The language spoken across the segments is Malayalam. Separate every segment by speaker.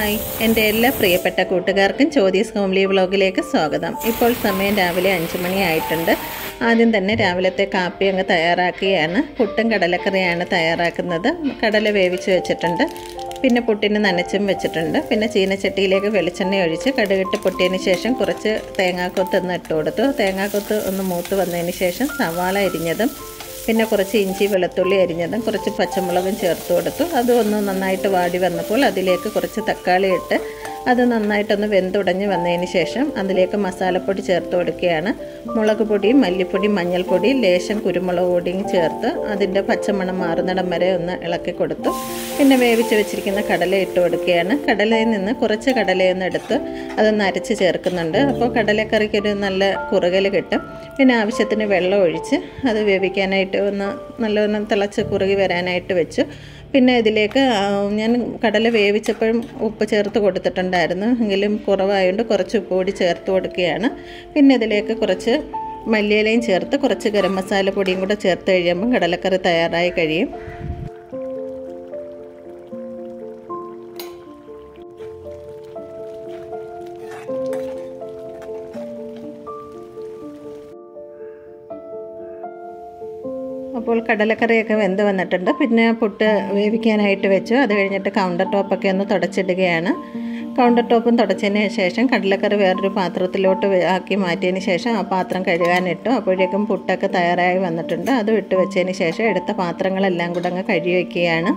Speaker 1: ഹായ് എൻ്റെ എല്ലാ പ്രിയപ്പെട്ട കൂട്ടുകാർക്കും ചോദീസ് ഹോംലി വ്ളോഗിലേക്ക് സ്വാഗതം ഇപ്പോൾ സമയം രാവിലെ അഞ്ച് മണിയായിട്ടുണ്ട് ആദ്യം തന്നെ രാവിലത്തെ കാപ്പി അങ്ങ് തയ്യാറാക്കുകയാണ് പുട്ടും കടലക്കറിയാണ് തയ്യാറാക്കുന്നത് കടല വേവിച്ച് വെച്ചിട്ടുണ്ട് പിന്നെ പുട്ടിന് നനച്ചും വെച്ചിട്ടുണ്ട് പിന്നെ ചീനച്ചട്ടിയിലേക്ക് വെളിച്ചെണ്ണ ഒഴിച്ച് കടുകിട്ട് പൊട്ടിയതിന് ശേഷം കുറച്ച് തേങ്ങാക്കൊത്ത് ഒന്ന് ഇട്ട് കൊടുത്തു തേങ്ങാക്കൊത്ത് ഒന്ന് മൂത്ത് വന്നതിന് ശേഷം സവാള അരിഞ്ഞതും പിന്നെ കുറച്ച് ഇഞ്ചി വെളുത്തുള്ളി അരിഞ്ഞതും കുറച്ച് പച്ചമുളകും ചേർത്ത് കൊടുത്തു അത് ഒന്ന് നന്നായിട്ട് വാടി വന്നപ്പോൾ അതിലേക്ക് കുറച്ച് തക്കാളി ഇട്ട് അത് നന്നായിട്ടൊന്ന് വെന്തുടഞ്ഞ് വന്നതിന് ശേഷം അതിലേക്ക് മസാലപ്പൊടി ചേർത്ത് കൊടുക്കുകയാണ് മുളക് പൊടി മല്ലിപ്പൊടി മഞ്ഞൾപ്പൊടി ലേശം കുരുമുളക് പൊടിയും ചേർത്ത് അതിൻ്റെ പച്ചമണം മാറുന്നിടം വരെ ഒന്ന് ഇളക്കി കൊടുത്തു പിന്നെ വേവിച്ച് വെച്ചിരിക്കുന്ന കടല ഇട്ട് കൊടുക്കുകയാണ് കടലയിൽ നിന്ന് കുറച്ച് കടലയൊന്ന് എടുത്ത് അതൊന്ന് അരച്ച് ചേർക്കുന്നുണ്ട് അപ്പോൾ കടലക്കറിക്കൊരു നല്ല കുറുകൽ കിട്ടും പിന്നെ ആവശ്യത്തിന് വെള്ളം ഒഴിച്ച് അത് വേവിക്കാനായിട്ട് ഒന്ന് നല്ലൊന്ന് തിളച്ച് കുറുകി വരാനായിട്ട് വെച്ചു പിന്നെ ഇതിലേക്ക് ഞാൻ കടല വേവിച്ചപ്പോഴും ഉപ്പ് ചേർത്ത് കൊടുത്തിട്ടുണ്ടായിരുന്നു എങ്കിലും കുറവായതുകൊണ്ട് കുറച്ച് ഉപ്പ് കൂടി ചേർത്ത് കൊടുക്കുകയാണ് പിന്നെ ഇതിലേക്ക് കുറച്ച് മല്ലിയിലയും ചേർത്ത് കുറച്ച് ഗരം മസാല പൊടിയും കൂടെ ചേർത്ത് കഴിയുമ്പം കടലക്കറി തയ്യാറായി കഴിയും അപ്പോൾ കടലക്കറിയൊക്കെ വെന്ത് വന്നിട്ടുണ്ട് പിന്നെ പുട്ട് വേവിക്കാനായിട്ട് വെച്ചു അത് കഴിഞ്ഞിട്ട് കൗണ്ടർ ടോപ്പൊക്കെ ഒന്ന് തുടച്ചിടുകയാണ് കൗണ്ടർ ടോപ്പും തുടച്ചതിന് ശേഷം കടലക്കറി വേറൊരു പാത്രത്തിലോട്ട് ആക്കി മാറ്റിയതിന് ശേഷം ആ പാത്രം കഴുകാനിട്ടു അപ്പോഴേക്കും പുട്ടൊക്കെ തയ്യാറായി വന്നിട്ടുണ്ട് അതും ഇട്ട് വെച്ചതിന് ശേഷം എടുത്ത പാത്രങ്ങളെല്ലാം കൂടെ അങ്ങ് കഴുകി വയ്ക്കുകയാണ്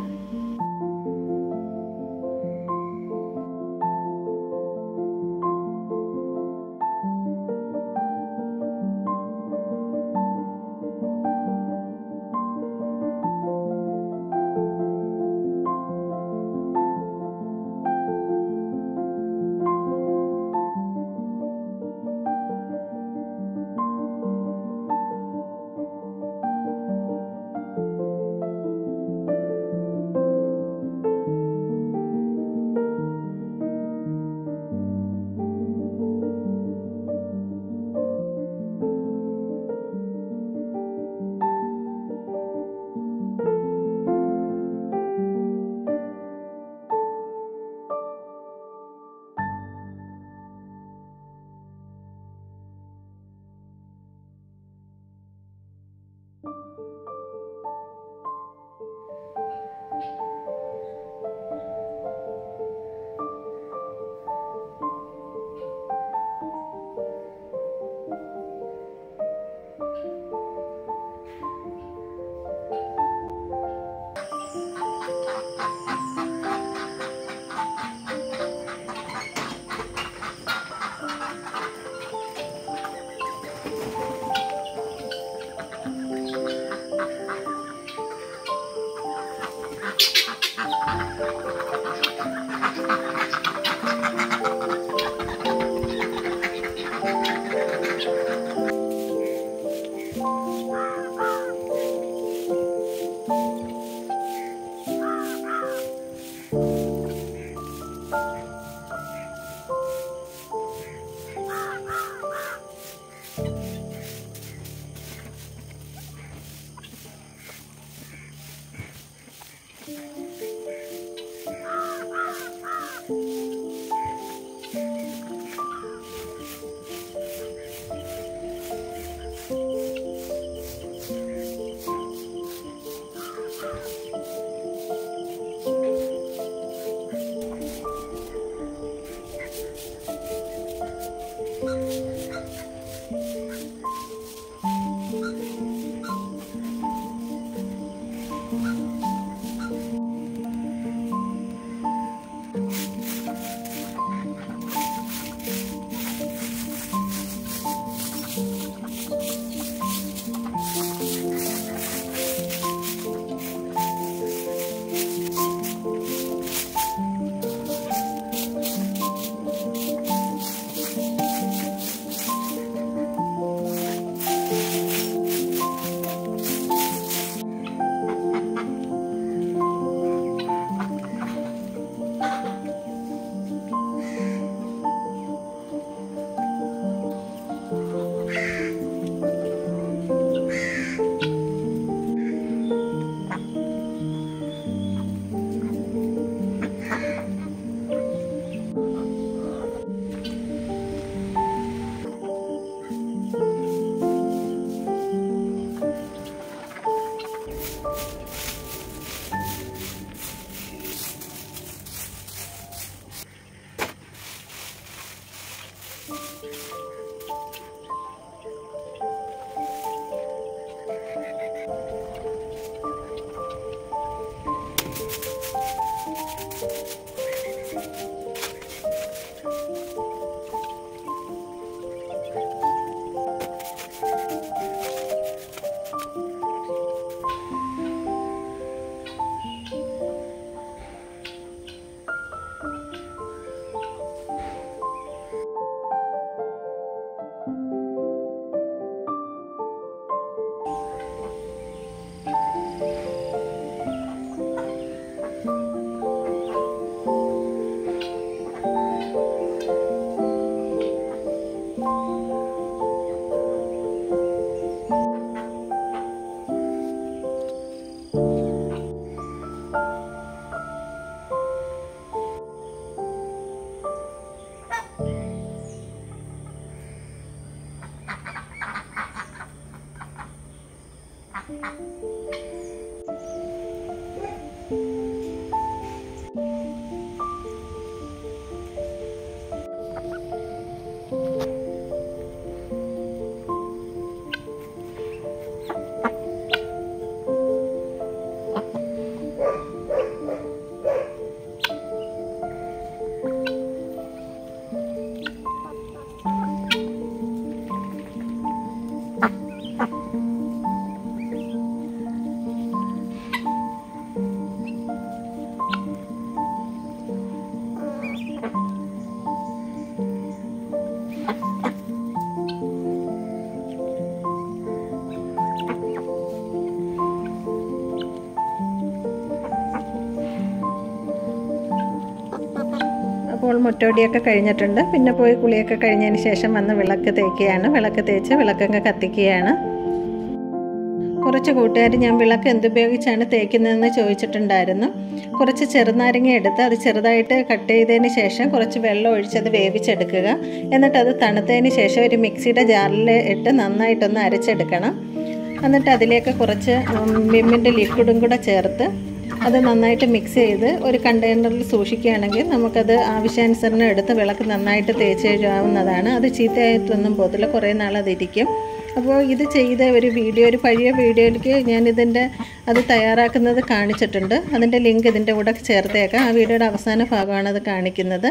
Speaker 1: അപ്പോൾ മുറ്റോടിയൊക്കെ കഴിഞ്ഞിട്ടുണ്ട് പിന്നെ പോയി കുളിയൊക്കെ കഴിഞ്ഞതിന് ശേഷം വന്ന് വിളക്ക് തേക്കുകയാണ് വിളക്ക് തേച്ച് വിളക്കൊക്കെ കത്തിക്കുകയാണ് കുറച്ച് കൂട്ടുകാർ ഞാൻ വിളക്ക് എന്തുപയോഗിച്ചാണ് തേക്കുന്നതെന്ന് ചോദിച്ചിട്ടുണ്ടായിരുന്നു കുറച്ച് ചെറുനാരങ്ങ എടുത്ത് അത് ചെറുതായിട്ട് കട്ട് ചെയ്തതിന് ശേഷം കുറച്ച് വെള്ളം ഒഴിച്ചത് വേവിച്ചെടുക്കുക എന്നിട്ട് അത് തണുത്തതിന് ശേഷം ഒരു മിക്സിയുടെ ജാറിൽ ഇട്ട് നന്നായിട്ടൊന്ന് അരച്ചെടുക്കണം എന്നിട്ട് അതിലേക്ക് കുറച്ച് വിമ്മിൻ്റെ ലിക്വിഡും കൂടെ ചേർത്ത് അത് നന്നായിട്ട് മിക്സ് ചെയ്ത് ഒരു കണ്ടെയ്നറിൽ സൂക്ഷിക്കുകയാണെങ്കിൽ നമുക്കത് ആവശ്യാനുസരണം എടുത്ത് വിളക്ക് നന്നായിട്ട് തേച്ച് കഴിയാവുന്നതാണ് അത് ചീത്തയായിട്ടൊന്നും പോകത്തില്ല കുറേ നാൾ അതിരിക്കും അപ്പോൾ ഇത് ചെയ്ത ഒരു വീഡിയോ ഒരു പഴയ വീഡിയോയിലേക്ക് ഞാനിതിൻ്റെ അത് തയ്യാറാക്കുന്നത് കാണിച്ചിട്ടുണ്ട് അതിൻ്റെ ലിങ്ക് ഇതിൻ്റെ കൂടെ ചേർത്തേക്കാം ആ വീഡിയോയുടെ അവസാന ഭാഗമാണ് അത് കാണിക്കുന്നത്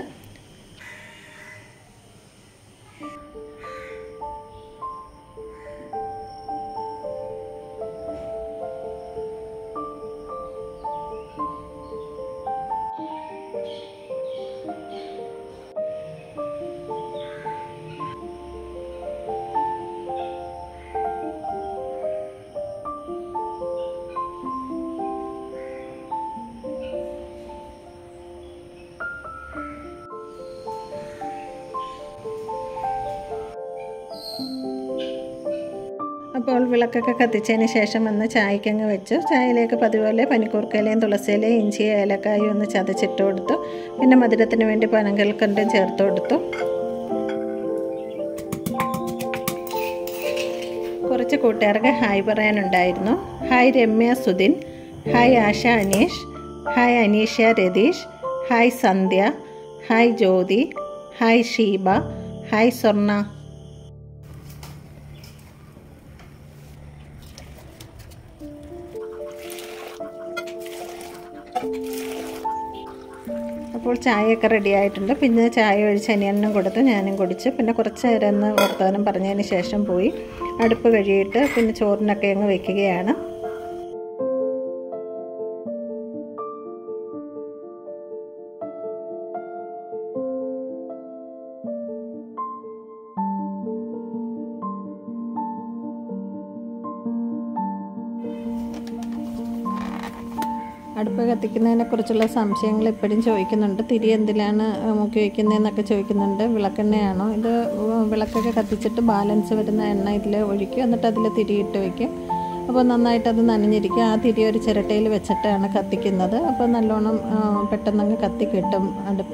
Speaker 1: അപ്പോൾ വിളക്കൊക്കെ കത്തിച്ചതിന് ശേഷം വന്ന് ചായക്കങ്ങ് വെച്ചു ചായയിലേക്ക് പതിപോലെ പനിക്കൂർക്കയിലയും തുളസിയിലയും ഇഞ്ചി ഏലക്കായും ഒന്ന് ചതച്ചിട്ട് കൊടുത്തു പിന്നെ മധുരത്തിന് വേണ്ടി പനങ്കൽക്കണ്ടും ചേർത്ത് കൊടുത്തു കുറച്ച് കൂട്ടുകാർക്ക് ഹായ് പറയാനുണ്ടായിരുന്നു hi Ramya Sudhin hi Asha Aneesh hi Aneesha Ratheesh hi Sandhya hi Jyothi hi Sheeba hi Swarna അപ്പോൾ ചായയൊക്കെ റെഡി ആയിട്ടുണ്ട് പിന്നെ ചായ ഒഴിച്ച് അനിയനും കൊടുത്ത് ഞാനും കുടിച്ചു പിന്നെ കുറച്ച് നേരം ഒന്ന് വർത്തമാനം പറഞ്ഞതിന് ശേഷം പോയി അടുപ്പ് കഴിയിട്ട് പിന്നെ ചോറിനൊക്കെ അങ്ങ് വെക്കുകയാണ് അടുപ്പ് കത്തിക്കുന്നതിനെ കുറിച്ചുള്ള സംശയങ്ങൾ ഇപ്പോഴും ചോദിക്കുന്നുണ്ട് തിരി എന്തിലാണ് മുക്കി വയ്ക്കുന്നതെന്നൊക്കെ ചോദിക്കുന്നുണ്ട് വിളക്കെണ്ണയാണോ ഇത് വിളക്കൊക്കെ കത്തിച്ചിട്ട് ബാലൻസ് വരുന്ന എണ്ണ ഇതിൽ ഒഴിക്കും എന്നിട്ട് അതിൽ തിരിയിട്ട് വയ്ക്കും അപ്പോൾ നന്നായിട്ട് അത് നനഞ്ഞിരിക്കും ആ തിരി ഒരു ചിരട്ടയിൽ വെച്ചിട്ടാണ് കത്തിക്കുന്നത് അപ്പോൾ നല്ലോണം പെട്ടെന്നങ്ങ് കത്തി കിട്ടും അടുപ്പ്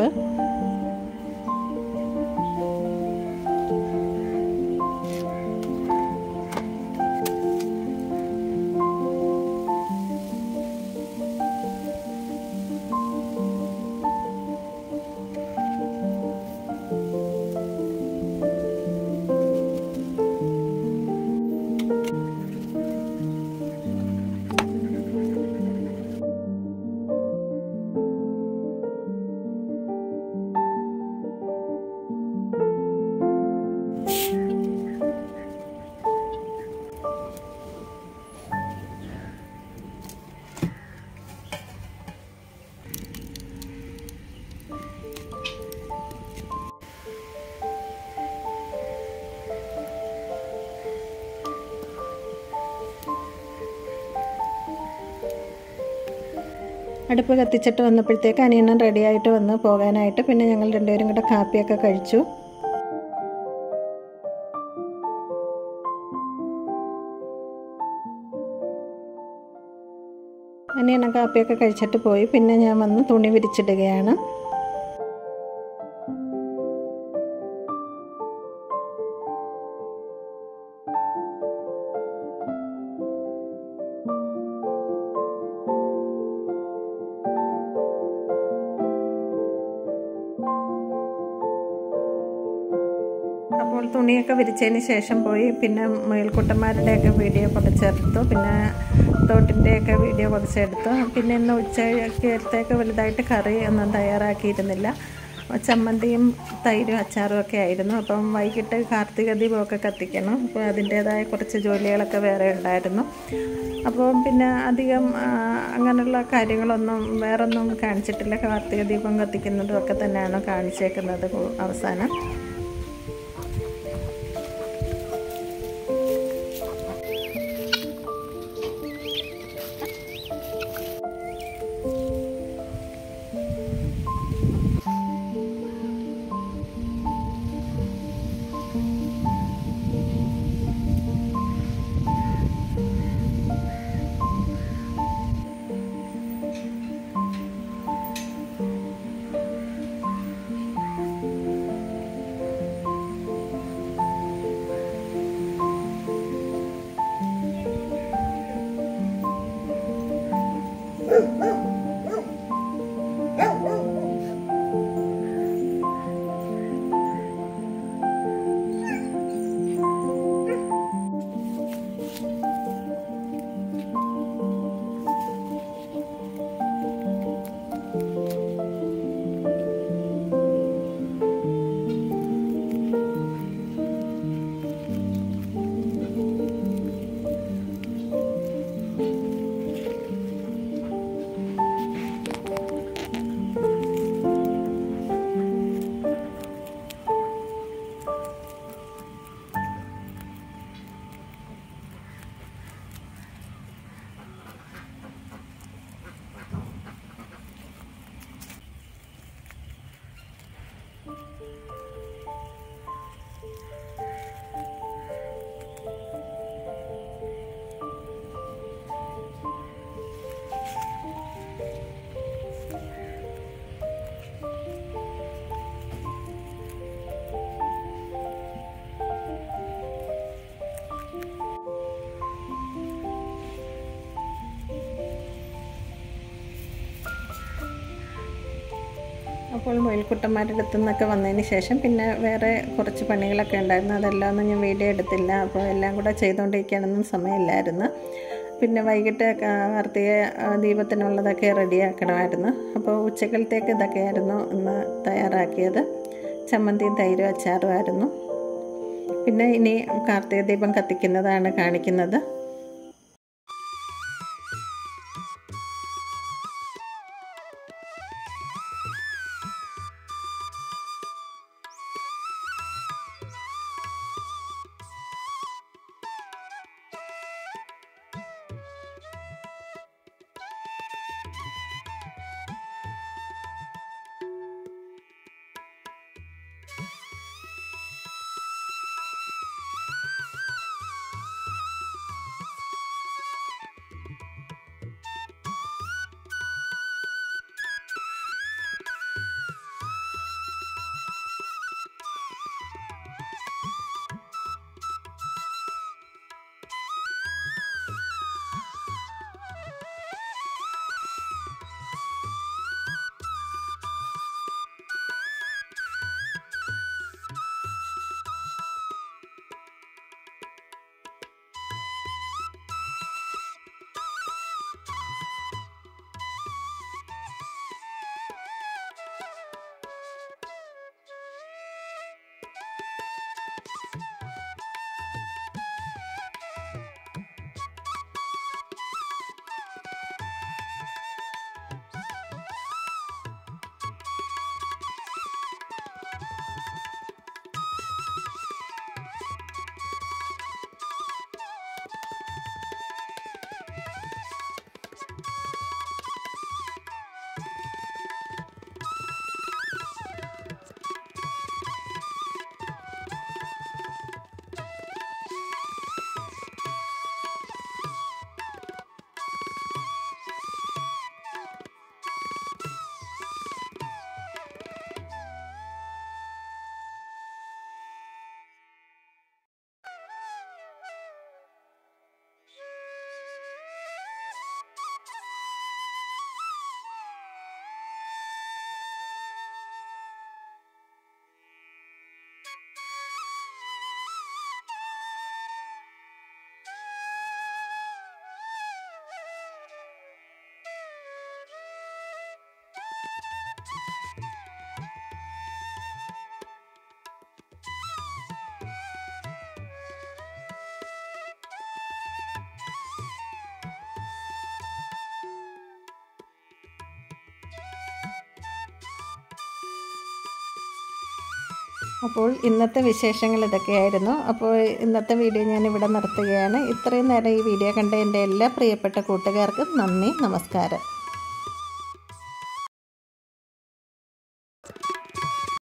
Speaker 1: അടുപ്പ് കത്തിച്ചിട്ട് വന്നപ്പോഴത്തേക്ക് അനിയണ്ണൻ റെഡി ആയിട്ട് വന്ന് പോകാനായിട്ട് പിന്നെ ഞങ്ങൾ രണ്ടുപേരും കൂടെ കാപ്പിയൊക്കെ കഴിച്ചു അനിയണ്ണൻ കാപ്പിയൊക്കെ കഴിച്ചിട്ട് പോയി പിന്നെ ഞാൻ വന്ന് തുണി വിരിച്ചിടുകയാണ് തുണിയൊക്കെ വിരിച്ചതിന് ശേഷം പോയി പിന്നെ മുയൽക്കുട്ടന്മാരുടെയൊക്കെ വീഡിയോ കുറച്ചെടുത്തു പിന്നെ തോട്ടിൻ്റെയൊക്കെ വീഡിയോ കുറച്ചെടുത്തു പിന്നെ ഇന്ന് ഉച്ചയ്ക്കത്തേക്ക് വലുതായിട്ട് കറി ഒന്നും തയ്യാറാക്കിയിരുന്നില്ല ചമ്മന്തിയും തൈരും അച്ചാറും ഒക്കെ ആയിരുന്നു അപ്പം വൈകിട്ട് കാർത്തിക ദീപമൊക്കെ കത്തിക്കണം അപ്പോൾ അതിൻ്റേതായ കുറച്ച് ജോലികളൊക്കെ വേറെ ഉണ്ടായിരുന്നു അപ്പോൾ പിന്നെ അധികം ആ, അങ്ങനെയുള്ള കാര്യങ്ങളൊന്നും വേറൊന്നും കാണിച്ചിട്ടില്ല കാർത്തിക ദീപം കത്തിക്കുന്നതും ഒക്കെ തന്നെയാണ് കാണിച്ചേക്കുന്നത് കു- അവസാനം അപ്പോൾ മുയൽക്കുട്ടന്മാരുടെ അടുത്തു നിന്നൊക്കെ വന്നതിന് ശേഷം പിന്നെ വേറെ കുറച്ച് പണികളൊക്കെ ഉണ്ടായിരുന്നു അതെല്ലാം ഒന്നും ഞാൻ വീഡിയോ എടുത്തില്ല അപ്പോൾ എല്ലാം കൂടെ ചെയ്തുകൊണ്ടിരിക്കാനൊന്നും സമയമില്ലായിരുന്നു പിന്നെ വൈകിട്ട് ക- കാർത്തിക ആ, ദീപത്തിനുള്ളതൊക്കെ റെഡിയാക്കണമായിരുന്നു അപ്പോൾ ഉച്ചക്കലത്തേക്ക് ഇതൊക്കെയായിരുന്നു ഇന്ന് തയ്യാറാക്കിയത് ചമ്മന്തിയും തൈരും അച്ചാറുമായിരുന്നു പിന്നെ ഇനി കാർത്തിക ദീപം കത്തിക്കുന്നതാണ് കാണിക്കുന്നത് അപ്പോൾ ഇന്നത്തെ വിശേഷങ്ങൾ ഇതൊക്കെയായിരുന്നു അപ്പോൾ ഇന്നത്തെ വീഡിയോ ഞാൻ ഇവിടെ നിർത്തുകയാണ് ഇത്രയും നേരം ഈ വീഡിയോ കണ്ട എൻ്റെ എല്ലാ പ്രിയപ്പെട്ട കൂട്ടുകാർക്കും നന്ദി നമസ്കാരം